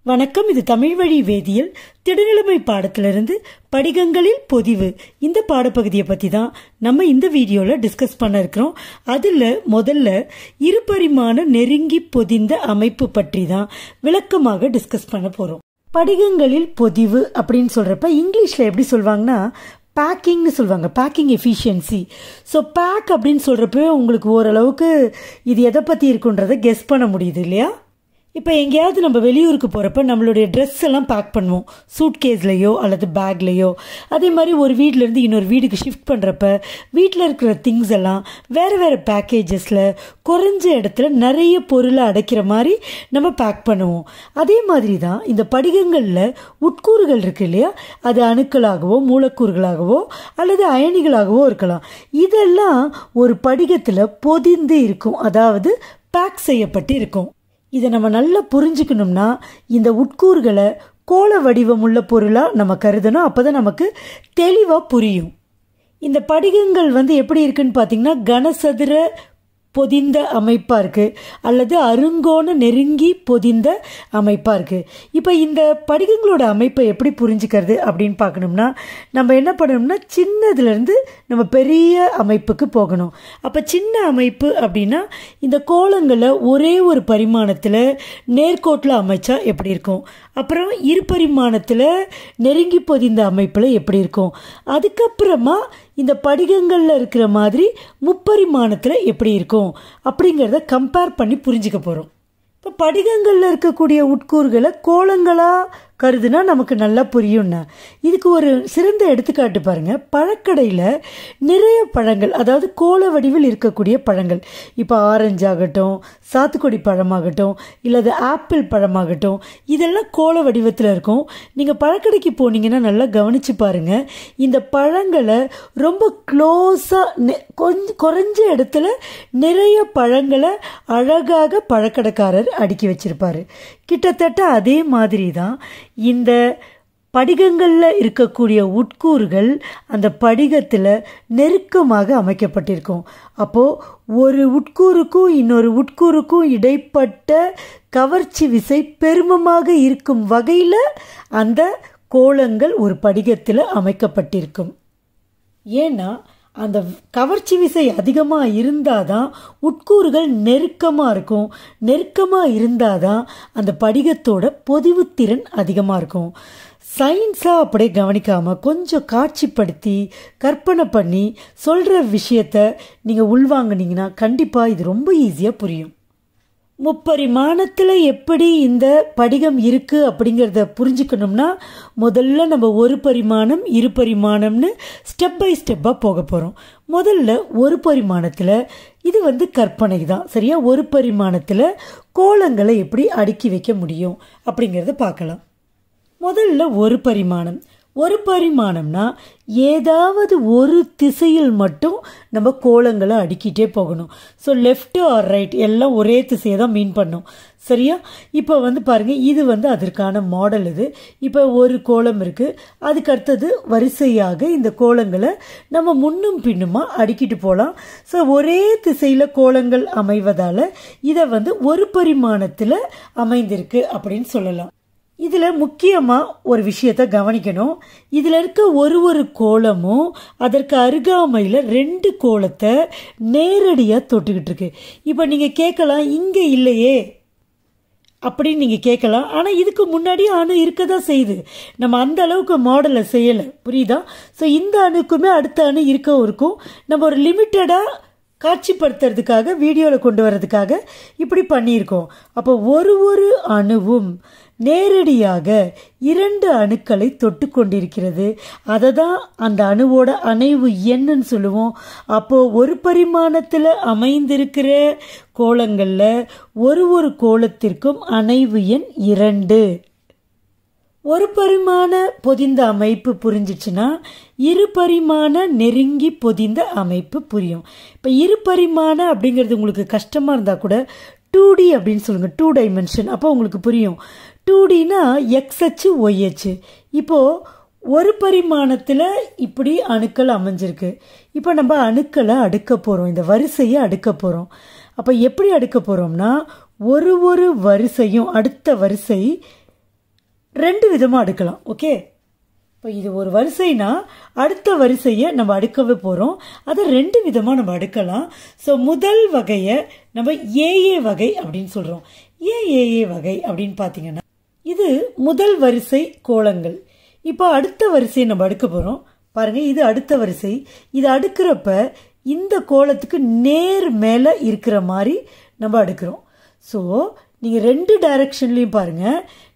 வணக்கம் இது தமிழ் வழி வேதியியல் திடநிலைமை பாடத்திலிருந்து படிகங்களில் பொதிவு இந்த பாடப்பகுதியை பற்றி தான் நம்ம இந்த வீடியோவில் டிஸ்கஸ் பண்ண இருக்கிறோம் அதில் முதல்ல இருபரிமாண நெருங்கி பொதிந்த அமைப்பு பற்றி தான் விளக்கமாக டிஸ்கஸ் பண்ண போகிறோம் படிகங்களில் பொதிவு அப்படின்னு சொல்கிறப்ப இங்கிலீஷில் எப்படி சொல்லுவாங்கன்னா பேக்கிங்னு சொல்லுவாங்க பேக்கிங் எஃபிஷியன்சி ஸோ பேக் அப்படின்னு சொல்கிறப்பவே உங்களுக்கு ஓரளவுக்கு இது எதை பற்றி இருக்குன்றதை கெஸ் பண்ண முடியுது இல்லையா இப்போ எங்கேயாவது நம்ம வெளியூருக்கு போகிறப்ப நம்மளுடைய ட்ரெஸ் எல்லாம் பேக் பண்ணுவோம் சூட்கேஸ்லையோ அல்லது பேக்லேயோ அதே மாதிரி ஒரு வீட்டிலேருந்து இன்னொரு வீடுக்கு ஷிஃப்ட் பண்ணுறப்ப வீட்டில் இருக்கிற திங்ஸ் எல்லாம் வேறு வேறு பேக்கேஜஸில் குறைஞ்ச இடத்துல நிறைய பொருளை அடைக்கிற மாதிரி நம்ம பேக் பண்ணுவோம் அதே மாதிரி தான் இந்த படிகங்களில் உட்கூறுகள் இருக்கு இல்லையா அது அணுக்களாகவோ மூலக்கூறுகளாகவோ அல்லது அயனிகளாகவோ இருக்கலாம் இதெல்லாம் ஒரு படிகத்தில் பொதிந்து இருக்கும் அதாவது பேக் செய்யப்பட்டு இருக்கும் இதை நம்ம நல்லா புரிஞ்சுக்கணும்னா இந்த உட்கூறுகளை கோள வடிவமுள்ள பொருளாக நம்ம கருதணும் அப்போ தான் நமக்கு தெளிவாக புரியும் இந்த படிகங்கள் வந்து எப்படி இருக்குன்னு பார்த்தீங்கன்னா கனசதுர பொதிந்த அமைப்பாக இருக்குது அல்லது அருங்கோண நெருங்கி பொதிந்த அமைப்பாக இருக்குது இப்போ இந்த படிகங்களோட அமைப்பை எப்படி புரிஞ்சுக்கிறது அப்படின்னு பார்க்கணும்னா நம்ம என்ன பண்ணணும்னா சின்னதுலேருந்து நம்ம பெரிய அமைப்புக்கு போகணும் அப்போ சின்ன அமைப்பு அப்படின்னா இந்த கோலங்களை ஒரே ஒரு பரிமாணத்தில் நேர்கோட்டில் அமைச்சா எப்படி இருக்கும் அப்புறம் இரு பரிமாணத்தில் நெருங்கி பொதிந்த அமைப்பில் எப்படி இருக்கும் அதுக்கப்புறமா இந்த படிகங்களில் இருக்கிற மாதிரி முப்பரிமாணத்தில் எப்படி இருக்கும் அப்படிங்கிறத கம்பேர் பண்ணி புரிஞ்சுக்க போகிறோம் இப்போ படிகங்களில் இருக்கக்கூடிய உட்கூறுகளை கோலங்களாக கருதுனா நமக்கு நல்லா புரியும்னா இதுக்கு ஒரு சிறந்த எடுத்துக்காட்டு பாருங்க பழக்கடையில் நிறைய பழங்கள் அதாவது கோல வடிவில் இருக்கக்கூடிய பழங்கள் இப்போ ஆரஞ்சு ஆகட்டும் சாத்துக்குடி பழமாகட்டும் இல்லது ஆப்பிள் பழமாகட்டும் இதெல்லாம் கோல வடிவத்தில் இருக்கும் நீங்கள் பழக்கடைக்கு போனீங்கன்னா நல்லா கவனிச்சு பாருங்க இந்த பழங்களை ரொம்ப க்ளோஸாக கொஞ்சம் குறைஞ்ச இடத்துல நிறைய பழங்களை அழகாக பழக்கடைக்காரர் அடுக்கி வச்சிருப்பாரு கிட்டத்தட்ட அதே மாதிரி தான் இந்த படிகங்களில் இருக்கக்கூடிய உட்கூறுகள் அந்த படிகத்தில் நெருக்கமாக அமைக்கப்பட்டிருக்கும் அப்போது ஒரு உட்கூறுக்கும் இன்னொரு உட்கூறுக்கும் இடைப்பட்ட கவர்ச்சி விசை பெருமமாக இருக்கும் வகையில் அந்த கோலங்கள் ஒரு படிகத்தில் அமைக்கப்பட்டிருக்கும் ஏன்னா அந்த கவர்ச்சி விசை அதிகமாக இருந்தால் தான் உட்கூறுகள் நெருக்கமாக இருக்கும் நெருக்கமாக இருந்தால் தான் அந்த படிகத்தோட பொதிவுத்திறன் அதிகமாக இருக்கும் சயின்ஸாக அப்படியே கவனிக்காமல் கொஞ்சம் காட்சிப்படுத்தி கற்பனை பண்ணி சொல்கிற விஷயத்த நீங்கள் உள்வாங்கினீங்கன்னா கண்டிப்பாக இது ரொம்ப ஈஸியாக புரியும் முப்பரிமாணத்தில் எப்படி இந்த படிகம் இருக்குது அப்படிங்கிறத புரிஞ்சுக்கணும்னா முதல்ல நம்ம ஒரு பரிமாணம் இரு பரிமாணம்னு ஸ்டெப் பை ஸ்டெப்பாக போக போகிறோம் முதல்ல ஒரு பரிமாணத்தில் இது வந்து கற்பனை தான் சரியா ஒரு பரிமாணத்தில் கோலங்களை எப்படி அடுக்கி வைக்க முடியும் அப்படிங்கிறத பார்க்கலாம் முதல்ல ஒரு பரிமாணம் ஒரு பரிமாணம்னா ஏதாவது ஒரு திசையில் மட்டும் நம்ம கோலங்களை அடுக்கிட்டே போகணும் ஸோ லெஃப்ட் ஆர் ரைட் எல்லாம் ஒரே திசையை தான் மீன் பண்ணும் சரியா இப்போ வந்து பாருங்கள் இது வந்து அதற்கான மாடல் இது இப்போ ஒரு கோலம் இருக்குது அதுக்கு அடுத்தது வரிசையாக இந்த கோலங்களை நம்ம முன்னும் பின்னுமா அடுக்கிட்டு போகலாம் ஸோ ஒரே திசையில் கோலங்கள் அமைவதால் இதை வந்து ஒரு பரிமாணத்தில் அமைந்திருக்கு அப்படின்னு சொல்லலாம் இதில் முக்கியமாக ஒரு விஷயத்த கவனிக்கணும் இதில் இருக்க ஒரு ஒரு கோலமும் அதற்கு அருகாமையில் ரெண்டு கோலத்தை நேரடியாக தொட்டுக்கிட்டு இருக்கு இப்போ நீங்கள் கேட்கலாம் இங்கே இல்லையே அப்படின்னு நீங்கள் கேட்கலாம் ஆனால் இதுக்கு முன்னாடி அணு இருக்க தான் செய்யுது நம்ம அந்த அளவுக்கு மாடலை செய்யலை புரியுதா ஸோ இந்த அணுக்குமே அடுத்த அணு இருக்கவும் இருக்கும் நம்ம ஒரு லிமிட்டடாக காட்சிப்படுத்துறதுக்காக வீடியோவில் கொண்டு வர்றதுக்காக இப்படி பண்ணியிருக்கோம் அப்போ ஒரு ஒரு அணுவும் நேரடியாக இரண்டு அணுக்களை தொட்டு கொண்டிருக்கிறது அதை தான் அந்த அணுவோட அணைவு என்னன்னு சொல்லுவோம் அப்போது ஒரு பரிமாணத்தில் அமைந்திருக்கிற கோலங்களில் ஒரு ஒரு கோலத்திற்கும் அணைவு எண் இரண்டு ஒரு பரிமாண பொதிந்த அமைப்பு புரிஞ்சிச்சுன்னா இரு பரிமாண நெருங்கி பொதிந்த அமைப்பு புரியும் இப்போ இரு பரிமாண அப்படிங்கிறது உங்களுக்கு கஷ்டமாக இருந்தால் கூட டூ டி அப்படின்னு சொல்லுங்கள் டூ டைமென்ஷன் அப்போ உங்களுக்கு புரியும் டூ டினா எக்ஸ் அச்சு ஒய் அச்சு இப்போது ஒரு பரிமாணத்தில் இப்படி அணுக்கள் அமைஞ்சிருக்கு இப்போ நம்ம அணுக்களை அடுக்க போகிறோம் இந்த வரிசையை அடுக்க போகிறோம் அப்போ எப்படி அடுக்க போகிறோம்னா ஒரு ஒரு வரிசையும் அடுத்த வரிசை ரெண்டு விதமாக அடுக்கலாம் ஓகே இப்போ இது ஒரு வரிசைனா அடுத்த வரிசையை நம்ம அடுக்கவே போகிறோம் அதை ரெண்டு விதமாக நம்ம அடுக்கலாம் ஸோ முதல் வகையை நம்ம ஏஏ வகை அப்படின்னு சொல்கிறோம் ஏன் ஏஏ வகை அப்படின்னு பார்த்தீங்கன்னா இது முதல் வரிசை கோலங்கள் இப்போ அடுத்த வரிசையை நம்ம அடுக்க போகிறோம் பாருங்கள் இது அடுத்த வரிசை இது அடுக்கிறப்ப இந்த கோலத்துக்கு நேர் மேலே இருக்கிற மாதிரி நம்ம அடுக்கிறோம் ஸோ நீங்கள் ரெண்டு டைரக்ஷன்லேயும் பாருங்கள்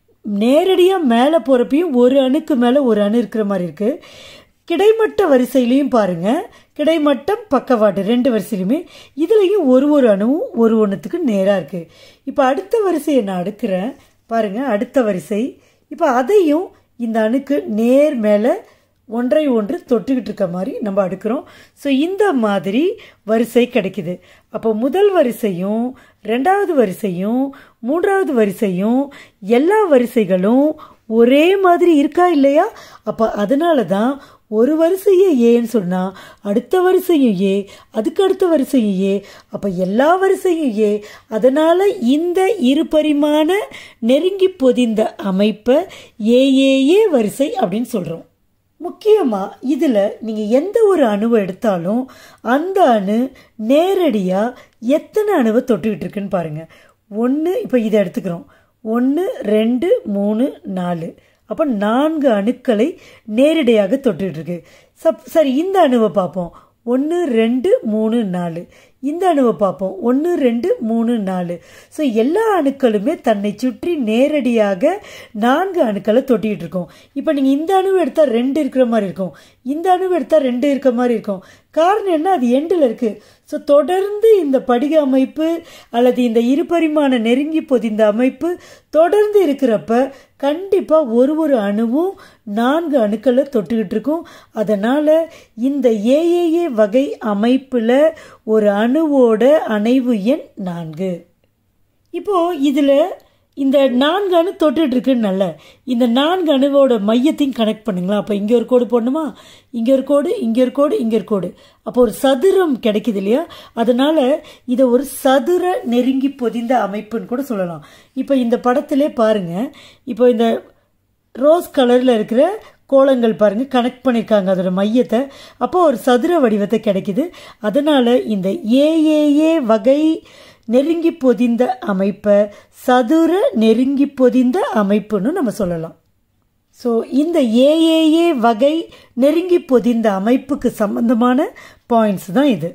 நேரடியாக மேலே போகிறப்பையும் ஒரு அணுக்கு மேலே ஒரு அணு இருக்கிற மாதிரி இருக்குது கிடைமட்ட வரிசையிலையும் பாருங்கள் கிடைமட்டம் பக்கவாட்டு ரெண்டு வரிசையிலுமே இதுலேயும் ஒரு ஒரு அணுவும் ஒரு ஒன்றுத்துக்கு நேராக இருக்குது இப்போ அடுத்த வரிசையை நான் அடுக்கிறேன் பாருங்கள் அடுத்த வரிசை இப்போ அதையும் இந்த அணுக்கு நேர் மேலே ஒன்றை ஒன்று தொட்டுக்கிட்டு இருக்க மாதிரி நம்ம அடுக்கிறோம் ஸோ இந்த மாதிரி வரிசை கிடைக்குது அப்போ முதல் வரிசையும் ரெண்டாவது வரிசையும் மூன்றாவது வரிசையும் எல்லா வரிசைகளும் ஒரே மாதிரி இருக்கா இல்லையா அப்போ அதனால தான் ஒரு வரிசையே ஏன்னு சொன்னால் அடுத்த வரிசையும் ஏ அதுக்கு அடுத்த வரிசையும் ஏ அப்போ எல்லா வரிசையும் ஏ அதனால் இந்த இருபரிமாண நெருங்கி பொதிந்த அமைப்பை ஏஏஏ வரிசை அப்படின்னு சொல்கிறோம் முக்கியமாக இதில் நீங்கள் எந்த ஒரு அணுவை எடுத்தாலும் அந்த அணு நேரடியாக எத்தனை அணுவை தொட்டுக்கிட்டு இருக்குன்னு பாருங்கள் ஒன்று இப்போ இதை எடுத்துக்கிறோம் ஒன்று ரெண்டு மூணு நாலு அப்போ நான்கு அணுக்களை நேரடியாக தொட்டுக்கிட்டு இருக்கு சப் சரி இந்த அணுவை பார்ப்போம் ஒன்று ரெண்டு மூணு நாலு இந்த அணுவை பார்ப்போம் ஒன்று ரெண்டு மூணு நாலு ஸோ எல்லா அணுக்களுமே தன்னை சுற்றி நேரடியாக நான்கு அணுக்களை தொட்டிகிட்டு இருக்கோம் இப்போ நீங்கள் இந்த அணுவை எடுத்தால் ரெண்டு இருக்கிற மாதிரி இருக்கும் இந்த அணுவை எடுத்தால் ரெண்டு இருக்கிற மாதிரி இருக்கும் காரணம் என்ன அது எண்டில் இருக்குது ஸோ தொடர்ந்து இந்த படிக அமைப்பு அல்லது இந்த இருபரிமாண நெருங்கி பொதிந்த அமைப்பு தொடர்ந்து இருக்கிறப்ப கண்டிப்பாக ஒரு ஒரு அணுவும் நான்கு அணுக்களை தொட்டுக்கிட்டு இருக்கும் அதனால் இந்த ஏஏஏ வகை அமைப்பில் ஒரு அணுவோட அணைவு எண் நான்கு இப்போ இதில் இந்த நான்கு அணு தொட்டுட்டு இருக்குன்னு நல்ல இந்த நான்கு அணுவோட மையத்தையும் கனெக்ட் பண்ணுங்களா அப்போ இங்கே ஒரு கோடு போடணுமா இங்கே ஒரு கோடு இங்கே ஒரு கோடு இங்கே ஒரு கோடு அப்போ ஒரு சதுரம் கிடைக்குது இல்லையா அதனால இதை ஒரு சதுர நெருங்கி பொதிந்த அமைப்புன்னு கூட சொல்லலாம் இப்போ இந்த படத்திலே பாருங்க இப்போ இந்த ரோஸ் கலரில் இருக்கிற கோலங்கள் பாருங்கள் கனெக்ட் பண்ணியிருக்காங்க அதோட மையத்தை அப்போ ஒரு சதுர வடிவத்தை கிடைக்குது அதனால் இந்த ஏஏஏ வகை நெருங்கி பொதிந்த அமைப்பை சதுர நெருங்கி பொதிந்த அமைப்புன்னு நம்ம சொல்லலாம் ஸோ இந்த ஏஏஏ வகை நெருங்கி பொதிந்த அமைப்புக்கு சம்பந்தமான பாயிண்ட்ஸ் தான் இது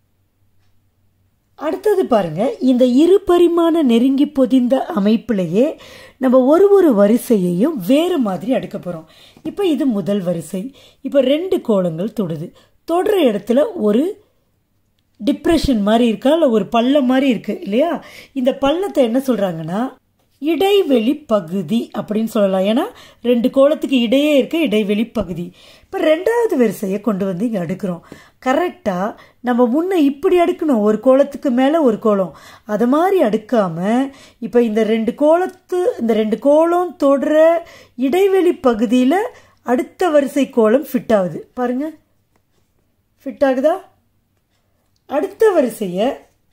அடுத்தது பாருங்க இந்த இரு பரிமாண நெருங்கி பொதிந்த அமைப்பிலேயே நம்ம ஒரு ஒரு வரிசையையும் வேறு மாதிரி அடுக்க போகிறோம் இப்போ இது முதல் வரிசை இப்போ ரெண்டு கோலங்கள் தொடுது தொடுற இடத்துல ஒரு டிப்ரெஷன் மாதிரி இருக்கா இல்லை ஒரு பள்ளம் மாதிரி இருக்கு இல்லையா இந்த பள்ளத்தை என்ன சொல்கிறாங்கன்னா இடைவெளி பகுதி அப்படின்னு சொல்லலாம் ஏன்னா ரெண்டு கோலத்துக்கு இடையே இருக்க இடைவெளி பகுதி இப்போ ரெண்டாவது வரிசையை கொண்டு வந்து இங்கே அடுக்கிறோம் கரெக்டாக நம்ம முன்ன இப்படி அடுக்கணும் ஒரு கோலத்துக்கு மேலே ஒரு கோலம் அது மாதிரி அடுக்காமல் இப்போ இந்த ரெண்டு கோலத்து இந்த ரெண்டு கோலம் தொடுற இடைவெளி பகுதியில் அடுத்த வரிசை கோலம் ஃபிட் ஆகுது பாருங்க ஃபிட் ஆகுதா அடுத்த வரிசையை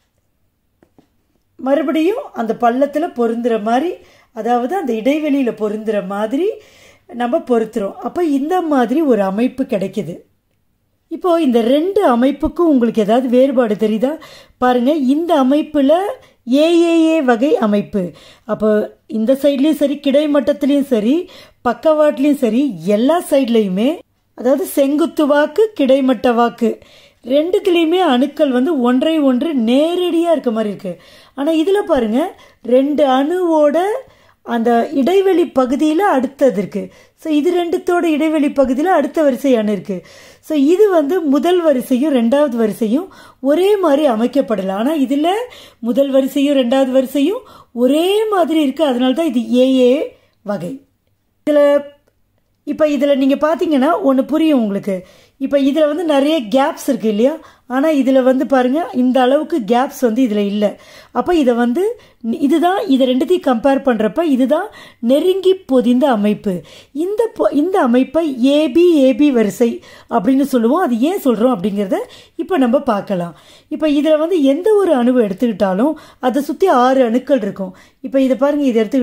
மறுபடியும் அந்த பள்ளத்தில் பொருந்துற மாதிரி அதாவது அந்த இடைவெளியில் பொருந்துற மாதிரி நம்ம பொருத்துறோம் அப்போ இந்த மாதிரி ஒரு அமைப்பு கிடைக்குது இப்போ இந்த ரெண்டு அமைப்புக்கும் உங்களுக்கு ஏதாவது வேறுபாடு தெரியுதா பாருங்க இந்த அமைப்பில் ஏஏஏ வகை அமைப்பு அப்போ இந்த சைட்லேயும் சரி கிடைமட்டத்துலேயும் சரி பக்கவாட்லேயும் சரி எல்லா சைட்லேயுமே அதாவது செங்குத்து வாக்கு கிடைமட்ட வாக்கு ரெண்டுத்துலேயுமே அணுக்கள் வந்து ஒன்றை ஒன்று நேரடியாக இருக்க மாதிரி இருக்குது ஆனால் இதில் பாருங்கள் ரெண்டு அணுவோட அந்த இடைவெளி பகுதியில் அடுத்தது இருக்குது ஸோ இது ரெண்டுத்தோட இடைவெளி பகுதியில் அடுத்த வரிசை அணு இருக்குது ஸோ இது வந்து முதல் வரிசையும் ரெண்டாவது வரிசையும் ஒரே மாதிரி அமைக்கப்படலை ஆனால் இதில் முதல் வரிசையும் ரெண்டாவது வரிசையும் ஒரே மாதிரி இருக்குது அதனால தான் இது ஏஏ வகை இதில் இப்போ இதில் நீங்கள் பார்த்தீங்கன்னா ஒன்று புரியும் உங்களுக்கு இப்போ இதில் வந்து நிறைய கேப்ஸ் இருக்குது இல்லையா ஆனால் இதில் வந்து பாருங்கள் இந்த அளவுக்கு கேப்ஸ் வந்து இதில் இல்லை அப்போ இதை வந்து இதுதான் இதை ரெண்டுத்தையும் கம்பேர் பண்ணுறப்ப இதுதான் நெருங்கி பொதிந்த அமைப்பு இந்த பொ இந்த அமைப்பை ஏபி ஏபி வரிசை அப்படின்னு சொல்லுவோம் அது ஏன் சொல்கிறோம் அப்படிங்கிறத இப்போ நம்ம பார்க்கலாம் இப்போ இதில் வந்து எந்த ஒரு அணுவை எடுத்துக்கிட்டாலும் அதை சுற்றி ஆறு அணுக்கள் இருக்கும் இப்போ இதை பாருங்கள் இதை எடுத்துக்கிட்டோம்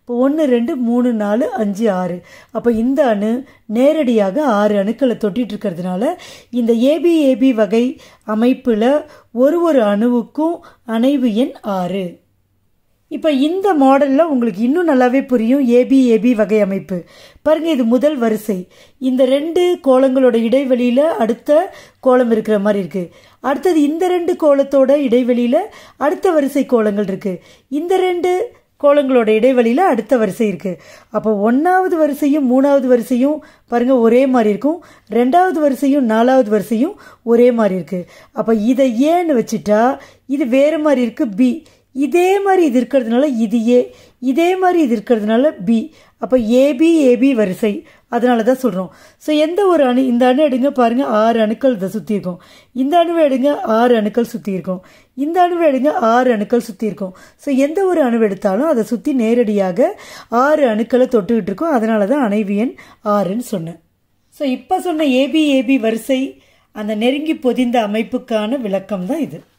இப்போ ஒன்று ரெண்டு மூணு நாலு அஞ்சு ஆறு அப்போ இந்த அணு நேரடியாக ஆறு அணுக்களை தொட்டிட்டு இருக்கிறதுனால இந்த ஏபி ஏபி வகை அமைப்பில் ஒரு ஒரு அணுவுக்கும் அணைவு எண் ஆறு இப்போ இந்த மாடலில் உங்களுக்கு இன்னும் நல்லாவே புரியும் ஏபி ஏபி வகை அமைப்பு பாருங்க இது முதல் வரிசை இந்த ரெண்டு கோலங்களோட இடைவெளியில் அடுத்த கோலம் இருக்கிற மாதிரி இருக்கு அடுத்தது இந்த ரெண்டு கோலத்தோட இடைவெளியில் அடுத்த வரிசை கோலங்கள் இருக்கு இந்த ரெண்டு கோலங்களோட இடைவெளியில் அடுத்த வரிசை இருக்கு அப்போ ஒன்றாவது வரிசையும் மூணாவது வரிசையும் பாருங்க ஒரே மாதிரி இருக்கும் ரெண்டாவது வரிசையும் நாலாவது வரிசையும் ஒரே மாதிரி இருக்கு அப்போ இதை ஏன்னு வச்சுட்டா இது வேற மாதிரி இருக்கு பி இதே மாதிரி இது இருக்கிறதுனால இது ஏ இதே மாதிரி இது இருக்கிறதுனால பி அப்போ ஏபி ஏபி வரிசை அதனால தான் சொல்கிறோம் ஸோ எந்த ஒரு அணு இந்த அணு எடுங்க பாருங்கள் ஆறு அணுக்கள் இதை சுற்றி இருக்கும் இந்த அணுவை எடுங்க ஆறு அணுக்கள் சுற்றி இருக்கும் இந்த அணுவை எடுங்க ஆறு அணுக்கள் சுற்றி இருக்கும் ஸோ எந்த ஒரு அணு எடுத்தாலும் அதை சுற்றி நேரடியாக ஆறு அணுக்களை தொட்டுக்கிட்டு இருக்கும் அதனால தான் அணைவு எண் ஆறுன்னு சொன்னேன் ஸோ இப்போ சொன்ன ஏபி ஏபி வரிசை அந்த நெருங்கி பொதிந்த அமைப்புக்கான விளக்கம் தான் இது